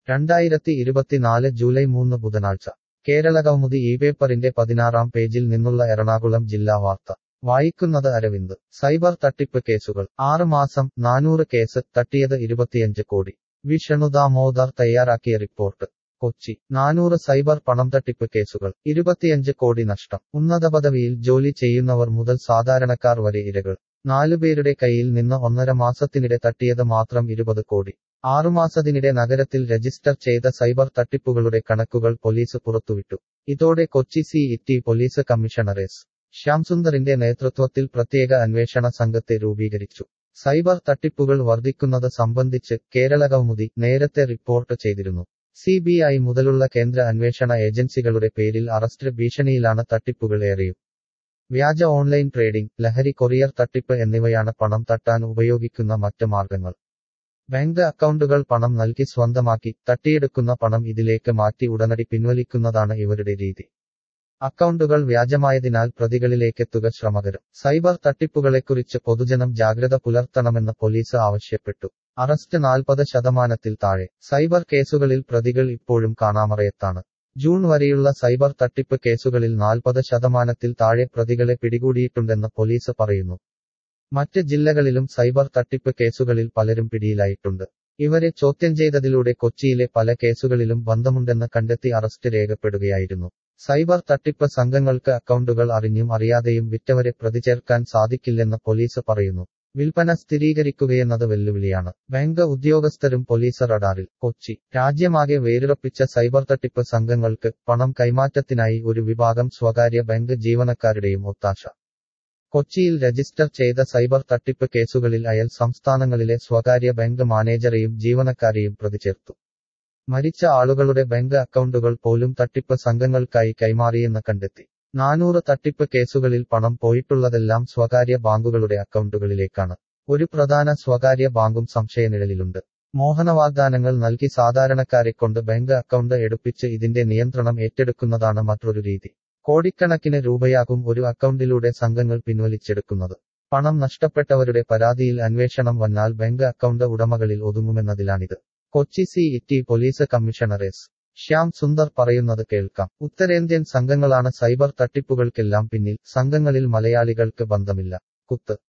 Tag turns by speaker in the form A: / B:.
A: രണ്ടായിരത്തി ഇരുപത്തിനാല് ജൂലൈ മൂന്ന് ബുധനാഴ്ച കേരളകൗമുദി ഈ പേപ്പറിന്റെ പതിനാറാം പേജിൽ നിന്നുള്ള എറണാകുളം ജില്ലാ വാർത്ത വായിക്കുന്നത് അരവിന്ദ് സൈബർ തട്ടിപ്പ് കേസുകൾ ആറ് മാസം നാനൂറ് കേസ് തട്ടിയത് ഇരുപത്തിയഞ്ച് കോടി വി ഷണുദാമോദർ തയ്യാറാക്കിയ റിപ്പോർട്ട് കൊച്ചി നാനൂറ് സൈബർ പണം തട്ടിപ്പ് കേസുകൾ ഇരുപത്തിയഞ്ച് കോടി നഷ്ടം ഉന്നത പദവിയിൽ ജോലി ചെയ്യുന്നവർ മുതൽ സാധാരണക്കാർ വരെ ഇരകൾ നാലുപേരുടെ കയ്യിൽ നിന്ന് ഒന്നര മാസത്തിനിടെ തട്ടിയത് മാത്രം ഇരുപത് കോടി ആറുമാസത്തിനിടെ നഗരത്തിൽ രജിസ്റ്റർ ചെയ്ത സൈബർ തട്ടിപ്പുകളുടെ കണക്കുകൾ പോലീസ് പുറത്തുവിട്ടു ഇതോടെ Kochi city police commissioner S ശ്യാംസുന്ദറിന്റെ നേതൃത്വത്തിൽ പ്രത്യേക അന്വേഷണ സംഘത്തെ രൂപീകരിച്ചു സൈബർ തട്ടിപ്പുകൾ വർദ്ധിക്കുന്നത് സംബന്ധിച്ച് കേരള കൗമുദി നേരത്തെ റിപ്പോർട്ട് ചെയ്തിരുന്നു സി ബി ഐ മുതലുള്ള കേന്ദ്ര അന്വേഷണ ഏജൻസികളുടെ പേരിൽ അറസ്റ്റ് ഭീഷണിയിലാണ് തട്ടിപ്പുകൾ ഏറെയും വ്യാജ ഓൺലൈൻ ട്രേഡിംഗ് ലഹരി കൊറിയർ തട്ടിപ്പ് എന്നിവയാണ് പണം തട്ടാൻ ഉപയോഗിക്കുന്ന മറ്റ് മാർഗങ്ങൾ ബാങ്ക് അക്കൗണ്ടുകൾ പണം നൽകി സ്വന്തമാക്കി തട്ടിയെടുക്കുന്ന പണം ഇതിലേക്ക് മാറ്റി ഉടനടി പിൻവലിക്കുന്നതാണ് ഇവരുടെ രീതി അക്കൗണ്ടുകൾ വ്യാജമായതിനാൽ പ്രതികളിലേക്കെത്തുക ശ്രമകരം സൈബർ തട്ടിപ്പുകളെക്കുറിച്ച് പൊതുജനം ജാഗ്രത പുലർത്തണമെന്ന് പോലീസ് ആവശ്യപ്പെട്ടു അറസ്റ്റ് നാൽപ്പത് ശതമാനത്തിൽ താഴെ സൈബർ കേസുകളിൽ പ്രതികൾ ഇപ്പോഴും കാണാമറയത്താണ് ജൂൺ വരെയുള്ള സൈബർ തട്ടിപ്പ് കേസുകളിൽ നാൽപ്പത് ശതമാനത്തിൽ താഴെ പ്രതികളെ പിടികൂടിയിട്ടുണ്ടെന്ന് പോലീസ് പറയുന്നു മറ്റ് ജില്ലകളിലും സൈബർ തട്ടിപ്പ് കേസുകളിൽ പലരും പിടിയിലായിട്ടുണ്ട് ഇവരെ ചോദ്യം ചെയ്തതിലൂടെ കൊച്ചിയിലെ പല കേസുകളിലും ബന്ധമുണ്ടെന്ന് കണ്ടെത്തി അറസ്റ്റ് രേഖപ്പെടുകയായിരുന്നു സൈബർ തട്ടിപ്പ് സംഘങ്ങൾക്ക് അക്കൗണ്ടുകൾ അറിഞ്ഞും അറിയാതെയും വിറ്റവരെ പ്രതിചേർക്കാൻ സാധിക്കില്ലെന്ന് പോലീസ് പറയുന്നു വിൽപ്പന സ്ഥിരീകരിക്കുകയെന്നത് വെല്ലുവിളിയാണ് ബാങ്ക് ഉദ്യോഗസ്ഥരും പോലീസ് റഡാറിൽ കൊച്ചി രാജ്യമാകെ വേരുറപ്പിച്ച സൈബർ തട്ടിപ്പ് സംഘങ്ങൾക്ക് പണം കൈമാറ്റത്തിനായി ഒരു വിഭാഗം സ്വകാര്യ ബാങ്ക് ജീവനക്കാരുടെയും ഒത്താശ കൊച്ചിയിൽ രജിസ്റ്റർ ചെയ്ത സൈബർ തട്ടിപ്പ് കേസുകളിൽ അയൽ സംസ്ഥാനങ്ങളിലെ സ്വകാര്യ ബാങ്ക് മാനേജറെയും ജീവനക്കാരെയും പ്രതിചേർത്തു മരിച്ച ആളുകളുടെ ബാങ്ക് അക്കൗണ്ടുകൾ പോലും തട്ടിപ്പ് സംഘങ്ങൾക്കായി കൈമാറിയെന്ന് കണ്ടെത്തി നാനൂറ് തട്ടിപ്പ് കേസുകളിൽ പണം പോയിട്ടുള്ളതെല്ലാം സ്വകാര്യ ബാങ്കുകളുടെ അക്കൗണ്ടുകളിലേക്കാണ് ഒരു പ്രധാന സ്വകാര്യ ബാങ്കും സംശയനിഴലിലുണ്ട് മോഹനവാഗ്ദാനങ്ങൾ നൽകി സാധാരണക്കാരെ കൊണ്ട് ബാങ്ക് അക്കൗണ്ട് എടുപ്പിച്ച് ഇതിന്റെ നിയന്ത്രണം ഏറ്റെടുക്കുന്നതാണ് മറ്റൊരു രീതി കോടിക്കണക്കിന് രൂപയാകും ഒരു അക്കൗണ്ടിലൂടെ സംഘങ്ങൾ പിൻവലിച്ചെടുക്കുന്നത് പണം നഷ്ടപ്പെട്ടവരുടെ പരാതിയിൽ അന്വേഷണം വന്നാൽ ബാങ്ക് അക്കൗണ്ട് ഉടമകളിൽ ഒതുങ്ങുമെന്നതിലാണിത് Kochi city police commissioner S Shyam Sundar പറയുന്നത് കേൾക്കാം ഉത്തരേന്ത്യൻ സംഘങ്ങളാണ് സൈബർ തട്ടിപ്പുകൾക്കെല്ലാം പിന്നിൽ സംഘങ്ങളിൽ മലയാളികൾക്ക് ബന്ധമില്ല കുത്ത്